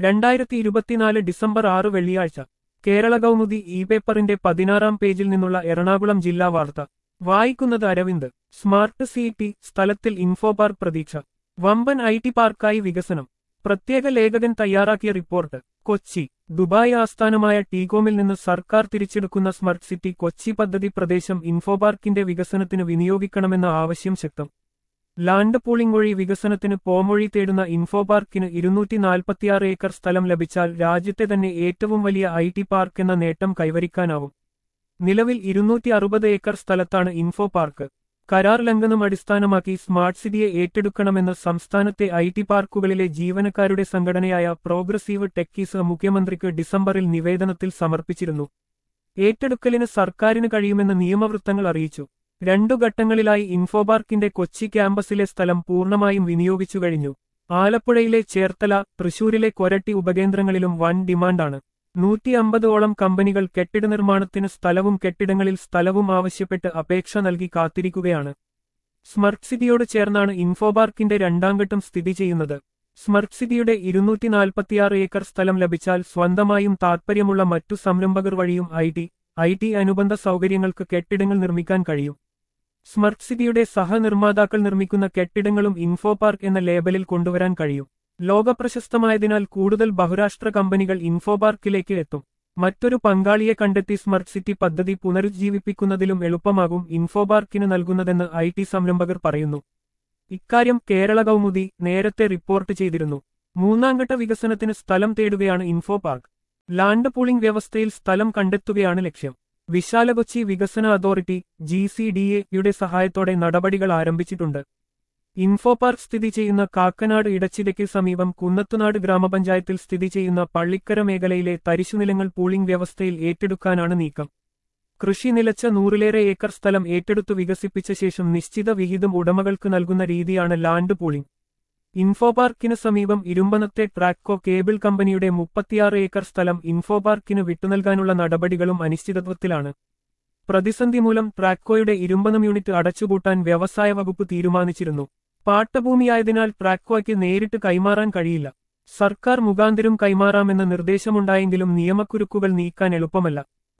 രണ്ടായിരത്തി ഇരുപത്തിനാല് ഡിസംബർ ആറ് വെള്ളിയാഴ്ച കേരള കൗമുദി ഇ പേപ്പറിന്റെ പതിനാറാം പേജിൽ നിന്നുള്ള എറണാകുളം ജില്ലാ വാർത്ത വായിക്കുന്നത് അരവിന്ദ് സ്മാർട്ട് സിറ്റി സ്ഥലത്തിൽ ഇൻഫോ പാർക്ക് പ്രതീക്ഷ വമ്പൻ ഐ ടി പാർക്കായി വികസനം പ്രത്യേക ലേഖകൻ തയ്യാറാക്കിയ റിപ്പോർട്ട് കൊച്ചി ദുബായ് ആസ്ഥാനമായ ടീകോമിൽ നിന്ന് സർക്കാർ തിരിച്ചെടുക്കുന്ന സ്മാർട്ട് സിറ്റി കൊച്ചി പദ്ധതി പ്രദേശം ഇൻഫോപാർക്കിന്റെ വികസനത്തിന് വിനിയോഗിക്കണമെന്ന ആവശ്യം ശക്തം ലാൻഡ് പൂളിംഗ് വഴി വികസനത്തിന് പോംവഴി തേടുന്ന ഇൻഫോപാർക്കിന് ഇരുന്നൂറ്റി നാൽപ്പത്തിയാറ് ഏക്കർ സ്ഥലം ലഭിച്ചാൽ രാജ്യത്തെ തന്നെ ഏറ്റവും വലിയ ഐ ടി പാർക്ക് എന്ന നേട്ടം കൈവരിക്കാനാവും നിലവിൽ ഇരുന്നൂറ്റി അറുപത് ഏക്കർ സ്ഥലത്താണ് ഇൻഫോ പാർക്ക് കരാർ ലംഘനം അടിസ്ഥാനമാക്കി സ്മാർട്ട് സിറ്റിയെ ഏറ്റെടുക്കണമെന്ന് സംസ്ഥാനത്തെ ഐ ടി പാർക്കുകളിലെ ജീവനക്കാരുടെ സംഘടനയായ പ്രോഗ്രസീവ് ടെക്കീസ് മുഖ്യമന്ത്രിക്ക് ഡിസംബറിൽ നിവേദനത്തിൽ സമർപ്പിച്ചിരുന്നു ഏറ്റെടുക്കലിന് സർക്കാരിന് കഴിയുമെന്ന് നിയമവൃത്തങ്ങൾ അറിയിച്ചു രണ്ടു ഘട്ടങ്ങളിലായി ഇൻഫോപാർക്കിന്റെ കൊച്ചി ക്യാമ്പസിലെ സ്ഥലം പൂർണ്ണമായും വിനിയോഗിച്ചു കഴിഞ്ഞു ആലപ്പുഴയിലെ ചേർത്തല തൃശൂരിലെ കൊരട്ടി ഉപകേന്ദ്രങ്ങളിലും വൻ ഡിമാൻഡാണ് നൂറ്റി അമ്പതോളം കമ്പനികൾ കെട്ടിട നിർമ്മാണത്തിന് സ്ഥലവും കെട്ടിടങ്ങളിൽ സ്ഥലവും ആവശ്യപ്പെട്ട് അപേക്ഷ നൽകി കാത്തിരിക്കുകയാണ് സ്മർട്ട് സിറ്റിയോട് ചേർന്നാണ് ഇൻഫോപാർക്കിന്റെ രണ്ടാംഘട്ടം സ്ഥിതി ചെയ്യുന്നത് സ്മർട്ട് സിറ്റിയുടെ ഇരുന്നൂറ്റി നാൽപ്പത്തിയാറ് ഏക്കർ സ്ഥലം ലഭിച്ചാൽ സ്വന്തമായും താൽപ്പര്യമുള്ള മറ്റു സംരംഭകർ വഴിയും ഐ ടി ഐ ടി അനുബന്ധ സൗകര്യങ്ങൾക്ക് കെട്ടിടങ്ങൾ നിർമ്മിക്കാൻ കഴിയും സ്മർട്ട് സിറ്റിയുടെ സഹനിർമ്മാതാക്കൾ നിർമ്മിക്കുന്ന കെട്ടിടങ്ങളും ഇൻഫോപാർക്ക് എന്ന ലേബലിൽ കൊണ്ടുവരാൻ കഴിയും ലോകപ്രശസ്തമായതിനാൽ കൂടുതൽ ബഹുരാഷ്ട്ര കമ്പനികൾ ഇൻഫോപാർക്കിലേക്ക് എത്തും മറ്റൊരു പങ്കാളിയെ കണ്ടെത്തി സ്മർട്ട് സിറ്റി പദ്ധതി പുനരുജ്ജീവിപ്പിക്കുന്നതിലും എളുപ്പമാകും ഇൻഫോപാർക്കിന് നൽകുന്നതെന്ന് ഐ ടി സംരംഭകർ പറയുന്നു ഇക്കാര്യം കേരള കൗമുദി നേരത്തെ റിപ്പോർട്ട് ചെയ്തിരുന്നു മൂന്നാംഘട്ട വികസനത്തിന് സ്ഥലം തേടുകയാണ് ഇൻഫോ പാർക്ക് ലാൻഡ് പൂളിംഗ് വ്യവസ്ഥയിൽ സ്ഥലം കണ്ടെത്തുകയാണ് ലക്ഷ്യം വിശാല കൊച്ചി വികസന അതോറിറ്റി ജി സി ഡി എയുടെ സഹായത്തോടെ നടപടികൾ ആരംഭിച്ചിട്ടുണ്ട് ഇൻഫോ പാർക്ക് സ്ഥിതി ചെയ്യുന്ന കാക്കനാട് ഇടച്ചിരയ്ക്ക് സമീപം കുന്നത്തുനാട് ഗ്രാമപഞ്ചായത്തിൽ സ്ഥിതി ചെയ്യുന്ന പള്ളിക്കര മേഖലയിലെ തരിശുനിലങ്ങൾ പൂളിംഗ് വ്യവസ്ഥയിൽ ഏറ്റെടുക്കാനാണ് നീക്കം കൃഷി നിലച്ച നൂറിലേറെ ഏക്കർ സ്ഥലം ഏറ്റെടുത്തു വികസിപ്പിച്ച ശേഷം നിശ്ചിത വിഹിതം ഉടമകൾക്ക് നൽകുന്ന രീതിയാണ് ലാൻഡ് പൂളിംഗ് ഇൻഫോപാർക്കിന് സമീപം ഇരുമ്പനത്തെ ട്രാക്കോ കേബിൾ കമ്പനിയുടെ മുപ്പത്തിയാറ് ഏക്കർ സ്ഥലം ഇൻഫോപാർക്കിന് വിട്ടുനൽകാനുള്ള നടപടികളും അനിശ്ചിതത്വത്തിലാണ് പ്രതിസന്ധി മൂലം ട്രാക്കോയുടെ ഇരുമ്പനം യൂണിറ്റ് അടച്ചുപൂട്ടാൻ വ്യവസായ വകുപ്പ് തീരുമാനിച്ചിരുന്നു പാട്ടഭൂമിയായതിനാൽ ട്രാക്കോയ്ക്ക് നേരിട്ട് കൈമാറാൻ കഴിയില്ല സർക്കാർ മുഖാന്തരം കൈമാറാമെന്ന നിർദ്ദേശമുണ്ടായെങ്കിലും നിയമക്കുരുക്കുകൾ നീക്കാൻ എളുപ്പമല്ല